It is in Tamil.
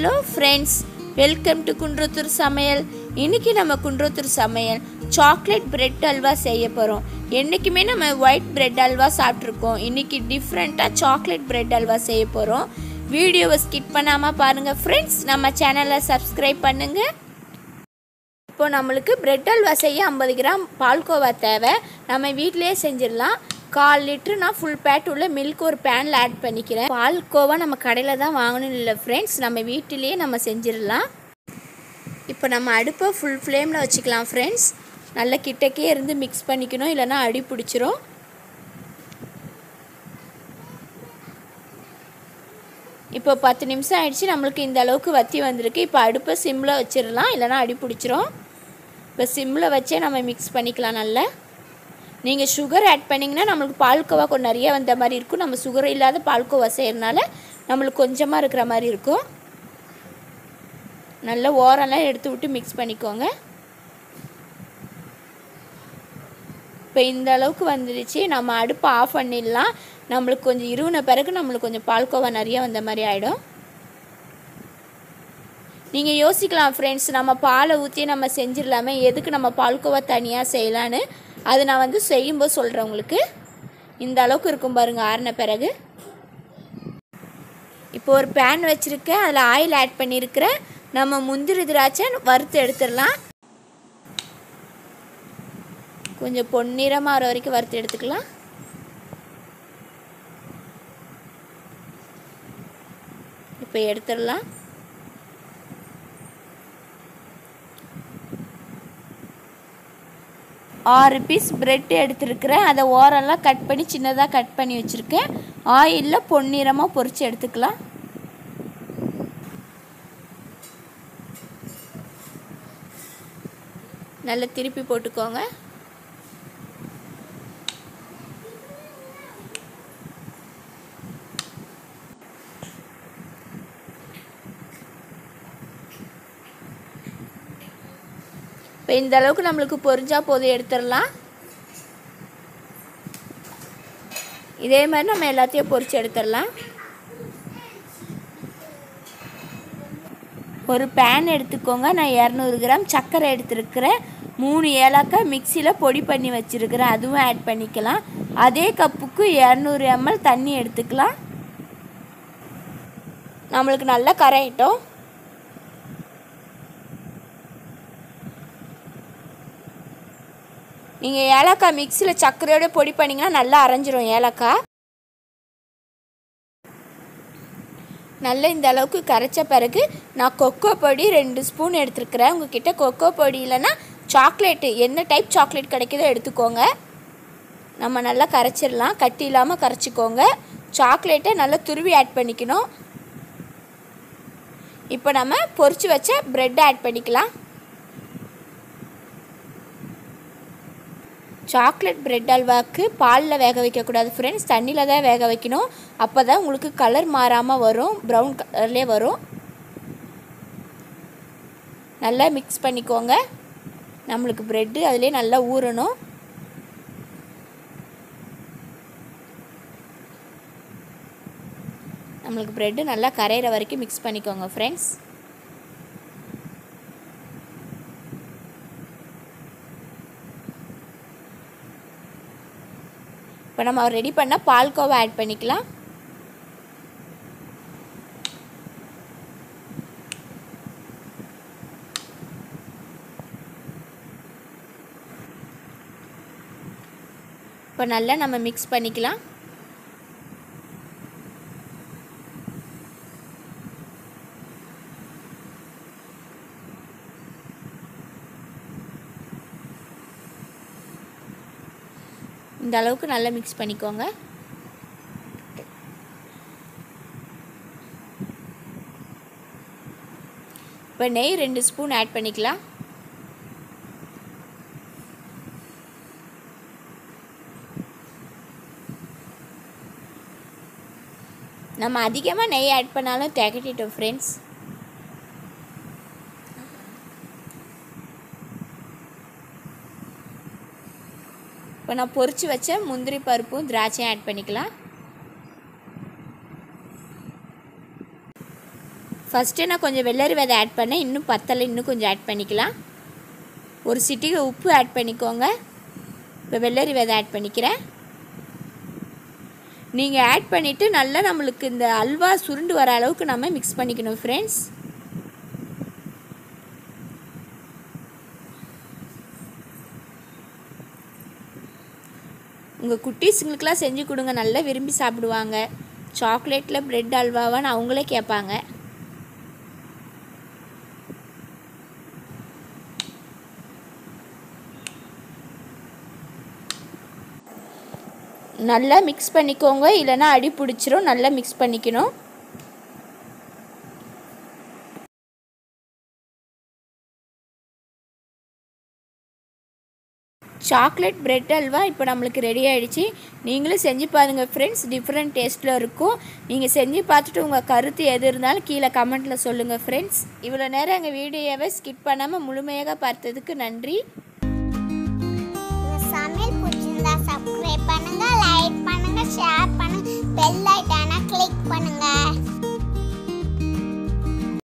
hello friends welcome to Kundrathur Samayal இன்னைக்கு நம்ம குன்றத்தூர் சமையல் சாக்லேட் பிரெட் அல்வா செய்ய போகிறோம் என்றைக்குமே நம்ம ஒயிட் பிரெட் அல்வா சாப்பிட்ருக்கோம் இன்னைக்கு டிஃப்ரெண்ட்டாக சாக்லேட் பிரெட் அல்வா செய்ய போகிறோம் வீடியோவை ஸ்கிப் பண்ணாமல் பாருங்கள் ஃப்ரெண்ட்ஸ் நம்ம சேனலை சப்ஸ்கிரைப் பண்ணுங்கள் இப்போ நம்மளுக்கு பிரெட் அல்வா செய்ய ஐம்பது கிராம் பால்கோவா தேவை நம்ம வீட்டிலேயே செஞ்சிடலாம் கால் லிட்டரு நான் ஃபுல் பேட் உள்ள மில்க் ஒரு பேனில் ஆட் பண்ணிக்கிறேன் பால்கோவா நம்ம கடையில் தான் வாங்கணும் இல்லை ஃப்ரெண்ட்ஸ் நம்ம வீட்டிலேயே நம்ம செஞ்சிடலாம் இப்போ நம்ம அடுப்பை ஃபுல் ஃப்ளேமில் வச்சுக்கலாம் ஃப்ரெண்ட்ஸ் நல்ல கிட்டக்கே இருந்து மிக்ஸ் பண்ணிக்கணும் இல்லைன்னா அடி பிடிச்சிரும் இப்போ பத்து நிமிஷம் ஆயிடுச்சு நம்மளுக்கு இந்த அளவுக்கு வத்தி வந்திருக்கு இப்போ அடுப்பை சிம்மில் வச்சிடலாம் இல்லைனா அடி பிடிச்சிரும் இப்போ சிம்மில் வச்சே நம்ம மிக்ஸ் பண்ணிக்கலாம் நல்லா நீங்கள் சுகர் ஆட் பண்ணிங்கன்னா நம்மளுக்கு பால்கோவா கொஞ்சம் நிறைய வந்த மாதிரி இருக்கும் நம்ம சுகர் இல்லாத பால்கோவா செய்கிறனால நம்மளுக்கு கொஞ்சமாக இருக்கிற மாதிரி இருக்கும் நல்லா ஓரெல்லாம் எடுத்து விட்டு மிக்ஸ் பண்ணிக்கோங்க இப்போ இந்த அளவுக்கு வந்துடுச்சு நம்ம அடுப்பை ஆஃப் பண்ணிடலாம் நம்மளுக்கு கொஞ்சம் இருவின பிறகு நம்மளுக்கு கொஞ்சம் பால்கோவா நிறைய வந்த மாதிரி ஆகிடும் நீங்கள் யோசிக்கலாம் ஃப்ரெண்ட்ஸ் நம்ம பாலை ஊற்றி நம்ம செஞ்சிடலாமே எதுக்கு நம்ம பால்கோவா தனியாக செய்யலான்னு அது நான் வந்து செய்யும்போது சொல்கிறேன் உங்களுக்கு இந்த அளவுக்கு இருக்கும் பாருங்கள் ஆறின பிறகு இப்போ ஒரு பேன் வச்சுருக்கேன் அதில் ஆயில் ஆட் பண்ணியிருக்கிறேன் நம்ம முந்திரி திராட்சை வறுத்து எடுத்துடலாம் கொஞ்சம் பொன்னிறமாக வர வரைக்கும் வறுத்து எடுத்துக்கலாம் இப்போ எடுத்துடலாம் ஆறு பீஸ் பிரெட் எடுத்துருக்கிறேன் அதை ஓரெல்லாம் கட் பண்ணி சின்னதாக கட் பண்ணி வச்சுருக்கேன் ஆயிலில் பொன்னிறமாக பொரித்து எடுத்துக்கலாம் நல்லா திருப்பி போட்டுக்கோங்க இப்போ இந்த அளவுக்கு நம்மளுக்கு பொரிஞ்சா போதும் எடுத்துடலாம் இதே மாதிரி நம்ம எல்லாத்தையும் பொரிச்சு எடுத்துடலாம் ஒரு பேன் எடுத்துக்கோங்க நான் இரநூறு கிராம் சர்க்கரை எடுத்துருக்கிறேன் மூணு ஏலக்காய் மிக்சியில் பொடி பண்ணி வச்சுருக்கிறேன் அதுவும் ஆட் பண்ணிக்கலாம் அதே கப்புக்கு இரநூறு எம்எல் தண்ணி எடுத்துக்கலாம் நம்மளுக்கு நல்லா கரையிட்டோம் நீங்கள் ஏலக்காய் மிக்சியில் சர்க்கரையோட பொடி பண்ணிங்கன்னா நல்லா அரைஞ்சிரும் ஏலக்காய் நல்ல இந்த அளவுக்கு கரைச்ச பிறகு நான் கொக்கோ பொடி ரெண்டு ஸ்பூன் எடுத்துருக்கிறேன் உங்ககிட்ட கொக்கோ பொடி இல்லைன்னா சாக்லேட்டு என்ன டைப் சாக்லேட் கிடைக்குதோ எடுத்துக்கோங்க நம்ம நல்லா கரைச்சிடலாம் கட்டி இல்லாமல் கரைச்சிக்கோங்க சாக்லேட்டை நல்லா துருவி ஆட் பண்ணிக்கணும் இப்போ நம்ம பொரிச்சு வச்ச ப்ரெட் ஆட் பண்ணிக்கலாம் சாக்லேட் பிரெட் அல்வாக்கு பாலில் வேக வைக்கக்கூடாது ஃப்ரெண்ட்ஸ் தண்ணியில் தான் வேக வைக்கணும் அப்போ தான் உங்களுக்கு கலர் மாறாமல் வரும் ப்ரௌன் கலர்லேயே வரும் நல்லா மிக்ஸ் பண்ணிக்கோங்க நம்மளுக்கு ப்ரெட்டு அதிலே நல்லா ஊறணும் நம்மளுக்கு ப்ரெட்டு நல்லா கரையிற வரைக்கும் மிக்ஸ் பண்ணிக்கோங்க ஃப்ரெண்ட்ஸ் இப்போ நம்ம ரெடி பண்ண பால்கோவா ஆட் பண்ணிக்கலாம் இப்போ நல்லா நம்ம மிக்ஸ் பண்ணிக்கலாம் இந்த அளவுக்கு நல்லா மிக்ஸ் பண்ணிக்கோங்க இப்போ நெய் ரெண்டு ஸ்பூன் ஆட் பண்ணிக்கலாம் நம்ம அதிகமாக நெய் ஆட் பண்ணாலும் திகட்டிட்டோம் ஃப்ரெண்ட்ஸ் இப்போ நான் பொரிச்சு வச்ச முந்திரி பருப்பும் திராட்சையும் ஆட் பண்ணிக்கலாம் ஃபஸ்ட்டு நான் கொஞ்சம் வெள்ளரி விதை ஆட் பண்ணேன் இன்னும் பத்தலை இன்னும் கொஞ்சம் ஆட் பண்ணிக்கலாம் ஒரு சிட்டிகை உப்பு ஆட் பண்ணிக்கோங்க இப்போ வெள்ளரி விதை ஆட் பண்ணிக்கிறேன் நீங்கள் ஆட் பண்ணிவிட்டு நல்லா நம்மளுக்கு இந்த அல்வா சுருண்டு வர அளவுக்கு நம்ம மிக்ஸ் பண்ணிக்கணும் ஃப்ரெண்ட்ஸ் உங்கள் குட்டீஸுங்களுக்கெலாம் செஞ்சு கொடுங்க நல்லா விரும்பி சாப்பிடுவாங்க சாக்லேட்டில் ப்ரெட் அல்வாவான்னு அவங்களே கேட்பாங்க நல்லா மிக்ஸ் பண்ணிக்கோங்க இல்லைன்னா அடி பிடிச்சிரும் நல்லா மிக்ஸ் பண்ணிக்கணும் சாக்லேட் பிரெட் அல்வா இப்போ நம்மளுக்கு ரெடி ஆகிடுச்சு நீங்களும் செஞ்சு பாருங்கள் ஃப்ரெண்ட்ஸ் டிஃப்ரெண்ட் டேஸ்ட்டில் இருக்கும் நீங்கள் செஞ்சு பார்த்துட்டு உங்கள் கருத்து எது இருந்தாலும் கீழே கமெண்ட்டில் சொல்லுங்கள் ஃப்ரெண்ட்ஸ் இவ்வளோ நேரம் எங்கள் வீடியோவை ஸ்கிப் பண்ணாமல் முழுமையாக பார்த்ததுக்கு நன்றி இந்த சமையல் பிடிச்சிருந்தா சப்ஸ்கிரைப் பண்ணுங்க லைக் பண்ணுங்க ஷேர் பண்ணுங்க பெல் ஐட்டான கிளிக் பண்ணுங்க